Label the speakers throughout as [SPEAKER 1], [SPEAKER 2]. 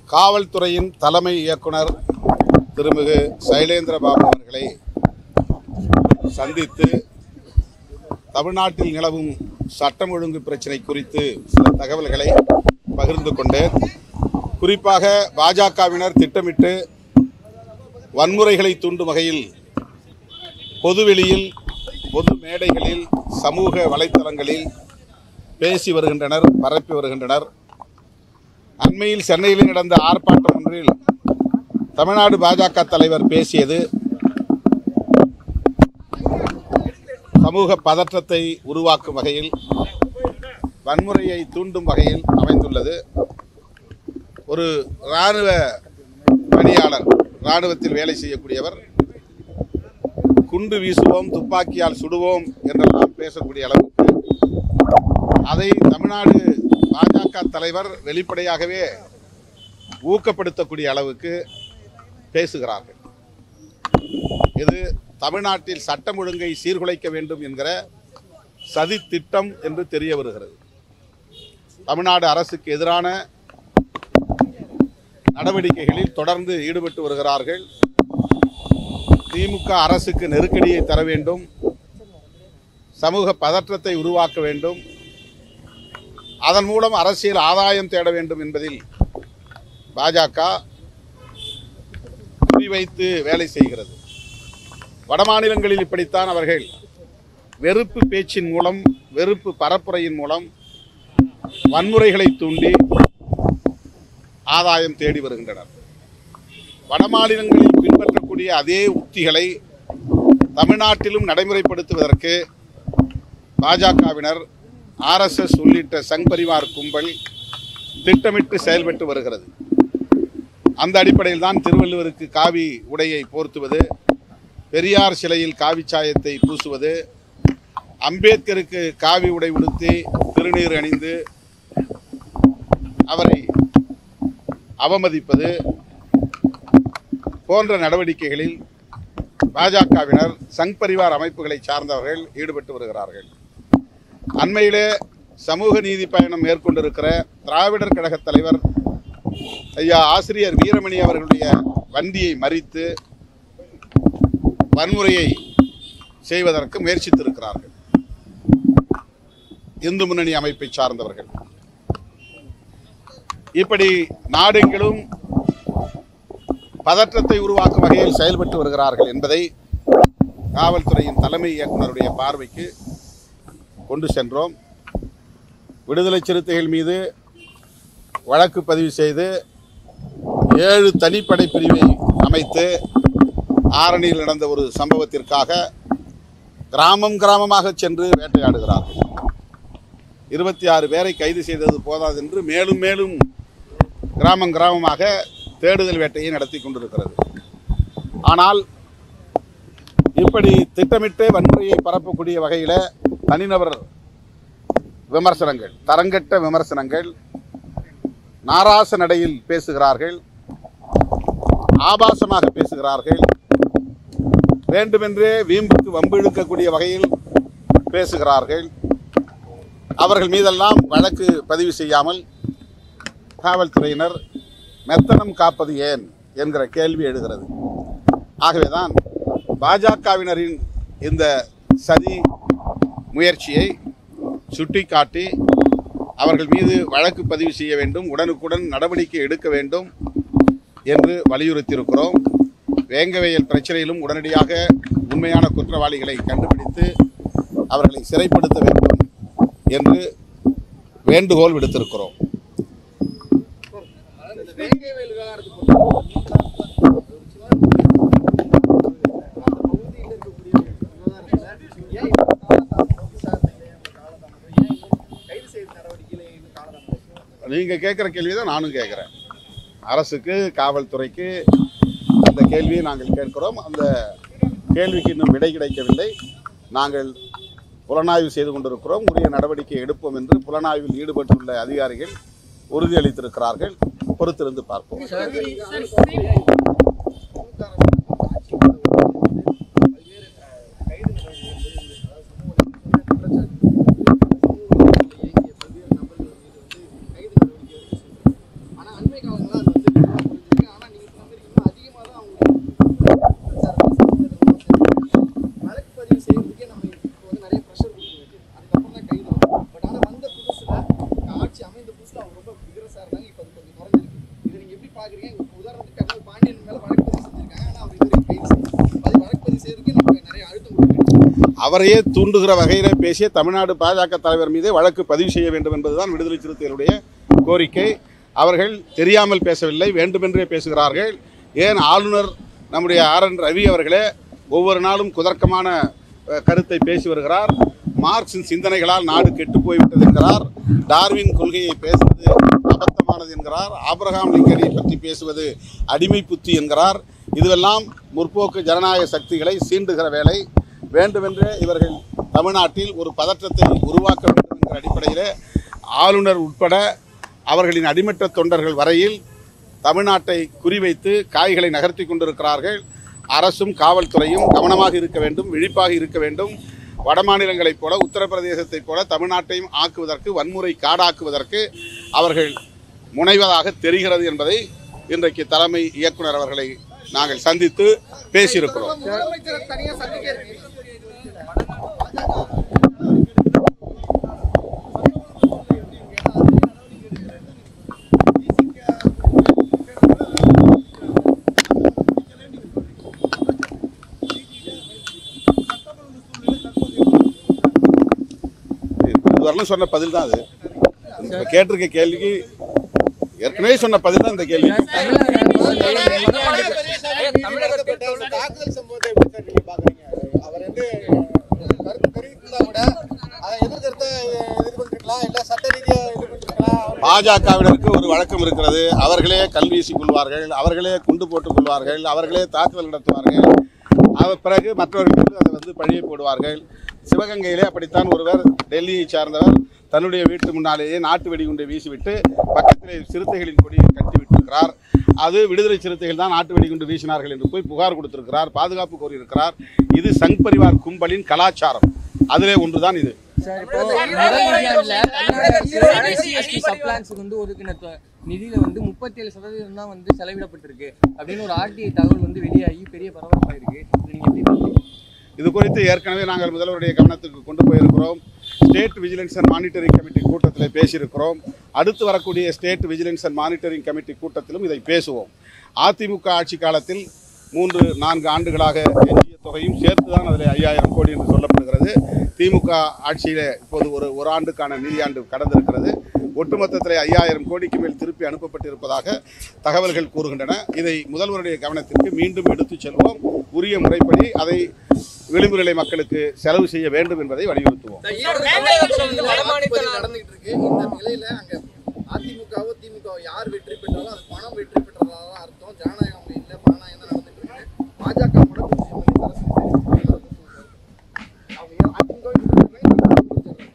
[SPEAKER 1] காவல்துறையின் தலைமை இயக்குனர் திருமிகு சைலேந்திரபாபு அவர்களை சந்தித்து தமிழ்நாட்டில் நிலவும் சட்டம் ஒழுங்கு பிரச்சினை குறித்து சில தகவல்களை பகிர்ந்து கொண்டேன் குறிப்பாக பாஜகவினர் திட்டமிட்டு வன்முறைகளை தூண்டும் வகையில் பொதுவெளியில் பொது மேடைகளில் சமூக வலைத்தளங்களில் பேசி வருகின்றனர் பரப்பி வருகின்றனர் அண்மையில் சென்னையில் நடந்த ஆர்ப்பாட்டம் ஒன்றில் தமிழ்நாடு பாஜக தலைவர் பேசியது சமூக பதற்றத்தை உருவாக்கும் வகையில் வன்முறையை தூண்டும் வகையில் அமைந்துள்ளது ஒரு இராணுவ பணியாளர் இராணுவத்தில் வேலை செய்யக்கூடியவர் குண்டு வீசுவோம் துப்பாக்கியால் சுடுவோம் என்றெல்லாம் பேசக்கூடிய அளவுக்கு அதை தமிழ்நாடு பாஜக தலைவர் வெளிப்படையாகவே ஊக்கப்படுத்தக்கூடிய அளவுக்கு பேசுகிறார்கள் இது தமிழ்நாட்டில் சட்டம் ஒழுங்கை சீர்குலைக்க வேண்டும் என்கிற சதி திட்டம் என்று தெரிய வருகிறது தமிழ்நாடு அரசுக்கு எதிரான நடவடிக்கைகளில் தொடர்ந்து ஈடுபட்டு வருகிறார்கள் திமுக அரசுக்கு நெருக்கடியை தர வேண்டும் சமூக பதற்றத்தை உருவாக்க வேண்டும் அதன் மூலம் அரசியல் ஆதாயம் தேட வேண்டும் என்பதில் பாஜக குறிவைத்து வேலை செய்கிறது வடமாநிலங்களில் இப்படித்தான் அவர்கள் வெறுப்பு பேச்சின் மூலம் வெறுப்பு பரப்புரையின் மூலம் வன்முறைகளை தூண்டி ஆதாயம் தேடி வருகின்றனர் வடமாநிலங்களில் பின்பற்றக்கூடிய அதே உத்திகளை தமிழ்நாட்டிலும் நடைமுறைப்படுத்துவதற்கு பாஜகவினர் ஆர்எஸ்எஸ் உள்ளிட்ட சங் பரிவார் கும்பல் திட்டமிட்டு செயல்பட்டு வருகிறது அந்த அடிப்படையில் தான் திருவள்ளுவருக்கு காவி உடையை போர்த்துவது பெரியார் சிலையில் காவி சாயத்தை பூசுவது அம்பேத்கருக்கு காவி உடை உடுத்தி திருநீர் அணிந்து அவரை அவமதிப்பது போன்ற நடவடிக்கைகளில் பாஜகவினர் சங் பரிவார் அமைப்புகளை சார்ந்தவர்கள் ஈடுபட்டு வருகிறார்கள் அண்மையிலே சமூக நீதி பயணம் மேற்கொண்டிருக்கிற திராவிடர் கழக தலைவர் ஐயா ஆசிரியர் வீரமணி அவர்களுடைய வண்டியை மறித்து வன்முறையை செய்வதற்கு முயற்சித்திருக்கிறார்கள் இந்து முன்னணி அமைப்பை சார்ந்தவர்கள் இப்படி நாடெங்கிலும் பதற்றத்தை உருவாக்கும் வகையில் செயல்பட்டு வருகிறார்கள் என்பதை காவல்துறையின் தலைமை இயக்குனருடைய பார்வைக்கு கொண்டு சென்றோம் விடுதலை சிறுத்தைகள் மீது வழக்கு பதிவு செய்து ஏழு தனிப்படை பிரிவை அமைத்து ஆரணியில் நடந்த ஒரு சம்பவத்திற்காக கிராமம் கிராமமாக சென்று வேட்டையாடுகிறார்கள் இருபத்தி ஆறு பேரை கைது செய்தது போதாது என்று மேலும் மேலும் கிராமம் கிராமமாக தேடுதல் வேட்டையை நடத்தி கொண்டிருக்கிறது ஆனால் இப்படி திட்டமிட்டு வன்முறையை பரப்பக்கூடிய வகையில் தனிநபர் விமர்சனங்கள் தரங்கட்ட விமர்சனங்கள் நாராச நடையில் பேசுகிறார்கள் ஆபாசமாக பேசுகிறார்கள் வேண்டுமென்றே வீம்புக்கு வம்பு இழுக்கக்கூடிய வகையில் பேசுகிறார்கள் அவர்கள் மீதெல்லாம் வழக்கு பதிவு செய்யாமல் காவல்துறையினர் மெத்தனம் காப்பது ஏன் என்கிற கேள்வி எழுகிறது ஆகவேதான் பாஜகவினரின் இந்த சதி முயற்சியை சுட்டிக்காட்டி அவர்கள் மீது வழக்கு பதிவு செய்ய வேண்டும் உடனுக்குடன் நடவடிக்கை எடுக்க வேண்டும் என்று வலியுறுத்தியிருக்கிறோம் வேங்கவையல் பிரச்சனையிலும் உடனடியாக உண்மையான குற்றவாளிகளை கண்டுபிடித்து அவர்களை சிறைப்படுத்த வேண்டும் என்று வேண்டுகோள் விடுத்திருக்கிறோம்
[SPEAKER 2] வேங்கை வயல் விவகாரத்தை பொறுத்தவரை பகுதியில் இருக்கக்கூடிய விவகாரத்தில் ஏன் இவ்வளவு காலதாமதம் விசாரணையிலே இவ்வளவு காலதாமதம் ஏன் இன்னும் கைது செய்த நடவடிக்கையிலே இன்னும் காலதாமதம்
[SPEAKER 1] நீங்கள் கேட்குற கேள்வி தான் நானும் கேட்குறேன் அரசுக்கு காவல்துறைக்கு அந்த கேள்வியை நாங்கள் கேட்கிறோம் அந்த கேள்விக்கு இன்னும் விடை கிடைக்கவில்லை நாங்கள் புலனாய்வு செய்து கொண்டிருக்கிறோம் உரிய நடவடிக்கை எடுப்போம் என்று புலனாய்வில் ஈடுபட்டுள்ள அதிகாரிகள் உறுதியளித்திருக்கிறார்கள் பொறுத்திருந்து பார்ப்போம்
[SPEAKER 2] ஆனா அண்மை காலங்களா அது வந்து பாக்குறீங்க இப்ப உதாரணத்துக்கு கர்னல் பாண்டியன் மேல வழக்கு பதிவு செஞ்சிருக்காங்க ஆனா அவர் இதுவரைக்கும் கைது செய்யல அது வழக்கு பதிவு செய்யறதுக்கு நமக்கு நிறைய அழுத்தம் கொடுக்குறீங்க
[SPEAKER 1] அவரையே தூண்டுகிற வகையிலே பேசிய தமிழ்நாடு பாஜக தலைவர் மீதே வழக்கு பதிவு செய்ய வேண்டும் என்பதுதான் விடுதலை சிறுத்தைகளுடைய கோரிக்கை அவர்கள் தெரியாமல் பேசவில்லை வேண்டுமென்றே பேசுகிறார்கள் ஏன் ஆளுநர் நம்முடைய ஆர் என் ரவி அவர்களே ஒவ்வொரு நாளும் குதர்க்கமான அஹ், கருத்தை பேசி வருகிறார் மார்க்சின் சிந்தனைகளால் நாடு கெட்டு போய்விட்டது என்கிறார் டார்வின் கொள்கையை பேசுவது அபத்தமானது என்கிறார் ஆபிரகாம் லிங்கனை பற்றி பேசுவது அடிமை புத்தி என்கிறார் இதுவெல்லாம் முற்போக்கு ஜனநாயக சக்திகளை சீண்டுகிற வேலை வேண்டுமென்றே இவர்கள் தமிழ்நாட்டில் ஒரு பதற்றத்தை உருவாக்க வேண்டும் என்கிற அடிப்படையிலே ஆளுநர் உட்பட அவர்களின் அடிமட்ட தொண்டர்கள் வரையில் தமிழ்நாட்டை குறிவைத்து காய்களை நகர்த்தி கொண்டிருக்கிறார்கள் அரசும் காவல்துறையும் கவனமாக இருக்க வேண்டும் விழிப்பாக இருக்க வேண்டும் வட மாநிலங்களைப் போல உத்தரப்பிரதேசத்தைப் போல தமிழ்நாட்டையும் ஆக்குவதற்கு வன்முறை காடாக்குவதற்கு அவர்கள் முனைவதாக தெரிகிறது என்பதை இன்றைக்கு தலைமை இயக்குனர் அவர்களை நாங்கள் சந்தித்து பேசியிருக்கிறோம்
[SPEAKER 2] முதலமைச்சரை தனியா சந்திக்க இருக்கு
[SPEAKER 1] இதுவரையிலும் சொன்ன பதில் தான் அது இப்ப கேட்டிருக்க கேள்விக்கு ஏற்கனவே சொன்ன பதில் தான் இந்த கேள்வி
[SPEAKER 2] தமிழகத்தில் ஒரு தாக்குதல் சம்பவத்தை எப்படி சார் நீங்க பாக்குறீங்க அவர் வந்து கருத்து தெரிவித்திருந்தா கூட அதை எதிர்கருத்தை எதிர்கொண்டிருக்கலாம் இல்ல சட்ட ரீதியா எதிர்கொண்டிருக்கலாம்
[SPEAKER 1] பாஜகவினருக்கு ஒரு வழக்கம் இருக்கிறது அவர்களே கல் வீசிக் கொள்வார்கள் அவர்களே குண்டு போட்டுக் கொள்வார்கள் அவர்களே தாக்குதல் நடத்துவார்கள் அவர் பிறகு மற்றவர்கள் மீது அதை வந்து பழியை போடுவார்கள் சிவகங்கையிலே அப்படித்தான் ஒருவர் டெல்லியை சார்ந்தவர் தன்னுடைய வீட்டு முன்னாலேயே நாட்டு வெடிகுண்டை வீசிவிட்டு பக்கத்திலே சிறுத்தைகளின் கொடியை கட்டி விட்டிருக்கிறார் அது விடுதலை சிறுத்தைகள் தான் நாட்டு வெடிகுண்டு வீசினார்கள் என்று போய் புகார் கொடுத்திருக்கிறார் பாதுகாப்பு கோரியிருக்கிறார் இது சங் பரிவார் கும்பலின் கலாச்சாரம் அதிலே ஒன்றுதான் இது
[SPEAKER 3] சார் இப்போ முதல் நிதியாண்டுல தமிழ்நாடு எஸ்சி எஸ்டி சப்ளான்ஸுக்கு வந்து ஒதுக்கின தொ- நிதியில வந்து முப்பத்தேழு சதவீதம் தான் வந்து செலவிடப்பட்டிருக்கு அப்படின்னு ஒரு ஆர்டிஐ தகவல் வந்து வெளியாகி பெரிய பரபரப்பாயிருக்கு இது நீங்க எப்படி பாக்குறீங்க
[SPEAKER 1] இது குறித்து ஏற்கனவே நாங்கள் முதல்வருடைய கவனத்துக்கு கொண்டு போயிருக்கிறோம் state vigilance and monitoring committee கூட்டத்தில் பேசியிருக்கிறோம் அடுத்து வரக்கூடிய state vigilance and monitoring committee கூட்டத்திலும் இதை பேசுவோம் அதிமுக ஆட்சி காலத்தில் மூன்று நான்கு ஆண்டுகளாக எஞ்சிய தொகையும் சேர்த்து தான் அதில் ஐயாயிரம் கோடி என்று சொல்லப்படுகிறது திமுக ஆட்சியிலே இப்போது ஒரு ஒரு ஆண்டுக்கான நிதியாண்டு கடந்திருக்கிறது ஒட்டுமொத்தத்தில் ஐயாயிரம் கோடிக்கு மேல் திருப்பி அனுப்பப்பட்டிருப்பதாக தகவல்கள் கூறுகின்றன இதை முதல்வருடைய கவனத்திற்கு மீண்டும் எடுத்துச் செல்வோம் உரிய முறைப்படி அதை விளிம்பு நிலை மக்களுக்கு செலவு செய்ய வேண்டும் என்பதை வலியுறுத்துவோம்
[SPEAKER 2] வாக்குப்பதிவு நடந்துகிட்டு இருக்கு இந்த நிலையில அங்க அதிமுகவோ திமுகவோ யார் வெற்றி பெற்றாலும் அது பணம் வெற்றி பெற்றதா தான் அர்த்தம் ஜனநாயகம் அங்க இல்ல பணநாயகம் தான் நடந்துட்டு இருக்கு பாஜக முடக்கு அவங்க அதிமுக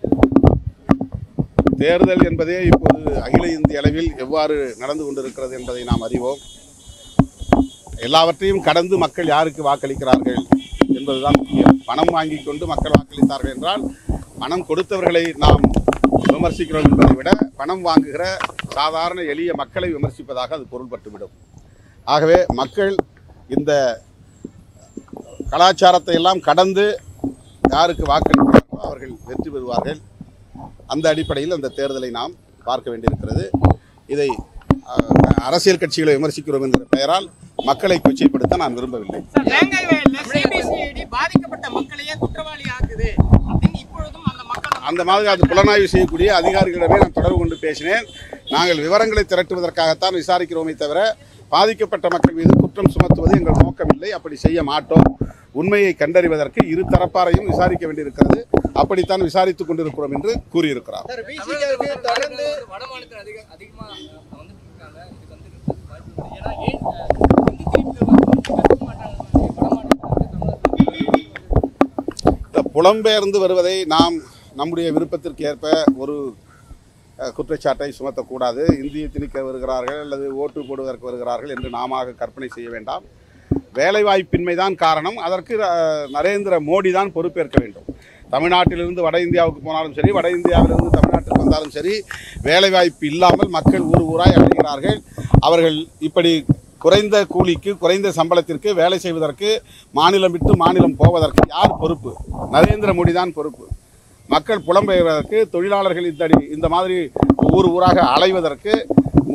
[SPEAKER 1] தேர்தல் என்பதே இப்போது அகில இந்திய அளவில் எவ்வாறு நடந்து கொண்டிருக்கிறது என்பதை நாம் அறிவோம் எல்லாவற்றையும் கடந்து மக்கள் யாருக்கு வாக்களிக்கிறார்கள் என்பதுதான் முக்கியம் பணம் வாங்கி கொண்டு மக்கள் வாக்களித்தார்கள் என்றால் பணம் கொடுத்தவர்களை நாம் விமர்சிக்கிறோம் என்பதை விட பணம் வாங்குகிற சாதாரண எளிய மக்களை விமர்சிப்பதாக அது பொருள்பட்டுவிடும் ஆகவே மக்கள் இந்த கலாச்சாரத்தை எல்லாம் கடந்து யாருக்கு வாக்களிக்கிறார்களோ அவர்கள் வெற்றி பெறுவார்கள் அந்த அடிப்படையில் அந்த தேர்தலை நாம் பார்க்க வேண்டியிருக்கிறது இதை அஹ், அரசியல் கட்சிகளை விமர்சிக்கிறோம் என்கிற பெயரால் மக்களை கொச்சைப்படுத்த நான் விரும்பவில்லை
[SPEAKER 4] சார், வேங்கை வயல்ல சிபிசிஐடி பாதிக்கப்பட்ட மக்களையே குற்றவாளி ஆக்குது அப்படின்னு இப்பொழுதும் அந்த மக்கள்
[SPEAKER 1] அந்த மாதிரி அது புலனாய்வு செய்யக்கூடிய அதிகாரிகளிடமே நான் தொடர்பு கொண்டு பேசினேன் நாங்கள் விவரங்களை திரட்டுவதற்காகத்தான் விசாரிக்கிறோமே தவிர பாதிக்கப்பட்ட மக்கள் மீது குற்றம் சுமத்துவது எங்கள் நோக்கமில்லை அப்படி செய்ய மாட்டோம் உண்மையை கண்டறிவதற்கு இரு தரப்பாரையும் விசாரிக்க வேண்டியிருக்கிறது அப்படித்தான் விசாரித்துக் கொண்டிருக்கிறோம் என்று கூறியிருக்கிறார்
[SPEAKER 2] சார் விசிகாவுக்கு தொடர்ந்து
[SPEAKER 3] வட மாநிலத்தில் அதிக அதிகமா வந்துட்டு இருக்காங்க இதுக்கு வந்து வாய்ப்பு இல்லை. ஏன்னா ஏன் அஹ், இந்தி திணிப்பு வந்து கற்றுக்க மாட்டாங்க வட மாநிலத்தில் வந்து தமிழ்நாட்டில்
[SPEAKER 1] இந்த புலம்பெயர்ந்து வருவதை நாம் நம்முடைய விருப்பத்திற்கு ஏற்ப ஒரு அஹ், குற்றச்சாட்டை சுமத்தக்கூடாது இந்திய திணிக்க வருகிறார்கள் அல்லது ஓட்டு போடுவதற்கு வருகிறார்கள் என்று நாம கற்பனை செய்ய வேண்டாம் வேலைவாய்ப்பின்மை தான் காரணம் அதற்கு அஹ், நரேந்திர மோடி தான் பொறுப்பேற்க வேண்டும் தமிழ்நாட்டிலிருந்து வட இந்தியாவுக்கு போனாலும் சரி வட இந்தியாவிலிருந்து தமிழ்நாட்டுக்கு வந்தாலும் சரி வேலைவாய்ப்பு இல்லாமல் மக்கள் ஊர் ஊராய் அடைகிறார்கள் அவர்கள் இப்படி குறைந்த கூலிக்கு குறைந்த சம்பளத்திற்கு வேலை செய்வதற்கு மாநிலம் விட்டு மாநிலம் போவதற்கு யார் பொறுப்பு நரேந்திர மோடி தான் பொறுப்பு மக்கள் புலம்பெயர்வதற்கு தொழிலாளர்கள் இந்த அடி- இந்த மாதிரி ஊர் ஊராக அலைவதற்கு முக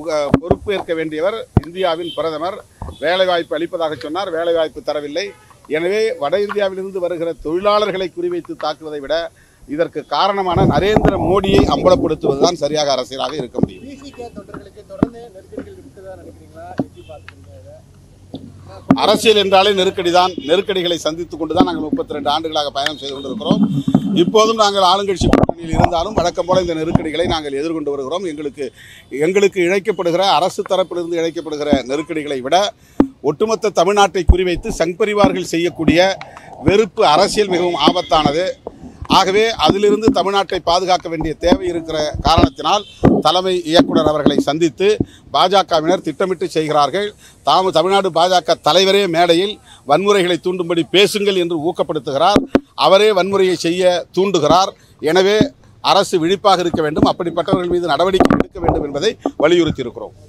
[SPEAKER 1] அஹ், பொறுப்பேற்க வேண்டியவர் இந்தியாவின் பிரதமர் வேலைவாய்ப்பு அளிப்பதாக சொன்னார் வேலைவாய்ப்பு தரவில்லை எனவே வட இந்தியாவிலிருந்து வருகிற தொழிலாளர்களை குறிவைத்து தாக்குவதை விட இதற்கு காரணமான நரேந்திர மோடியை அம்பலப்படுத்துவதுதான் சரியாக அரசியலாக இருக்க முடியும்
[SPEAKER 2] பிசிகே தொண்டர்களுக்கு தொடர்ந்து நெருக்கடிகள் இருக்குதா நினைக்கிறீங்களா எப்படி பார்க்குறீங்க இதை
[SPEAKER 1] அரசியல் என்றாலே நெருக்கடி தான் நெருக்கடிகளை சந்தித்துக் கொண்டு தான் நாங்கள் முப்பத்தி ரெண்டு ஆண்டுகளாக பயணம் செய்து கொண்டிருக்கிறோம் இப்போதும் நாங்கள் ஆளுங்கட்சி கூட்டணியில் இருந்தாலும் வழக்கம் போல இந்த நெருக்கடிகளை நாங்கள் எதிர்கொண்டு வருகிறோம் எங்களுக்கு எங்களுக்கு இழைக்கப்படுகிற அரசு தரப்பிலிருந்து இழைக்கப்படுகிற நெருக்கடிகளை விட ஒட்டுமொத்த தமிழ்நாட்டை குறிவைத்து சங் பரிவார்கள் செய்யக்கூடிய வெறுப்பு அரசியல் மிகவும் ஆபத்தானது ஆகவே அதிலிருந்து தமிழ்நாட்டை பாதுகாக்க வேண்டிய தேவை இருக்கிற காரணத்தினால் தலைமை இயக்குனர் அவர்களை சந்தித்து பாஜகவினர் திட்டமிட்டு செய்கிறார்கள் தாம் தமிழ்நாடு பாஜக தலைவரே மேடையில் வன்முறைகளை தூண்டும்படி பேசுங்கள் என்று ஊக்கப்படுத்துகிறார் அவரே வன்முறையை செய்ய தூண்டுகிறார் எனவே அரசு விழிப்பாக இருக்க வேண்டும் அப்படிப்பட்டவர்கள் மீது நடவடிக்கை எடுக்க வேண்டும் என்பதை வலியுறுத்தி இருக்கிறோம்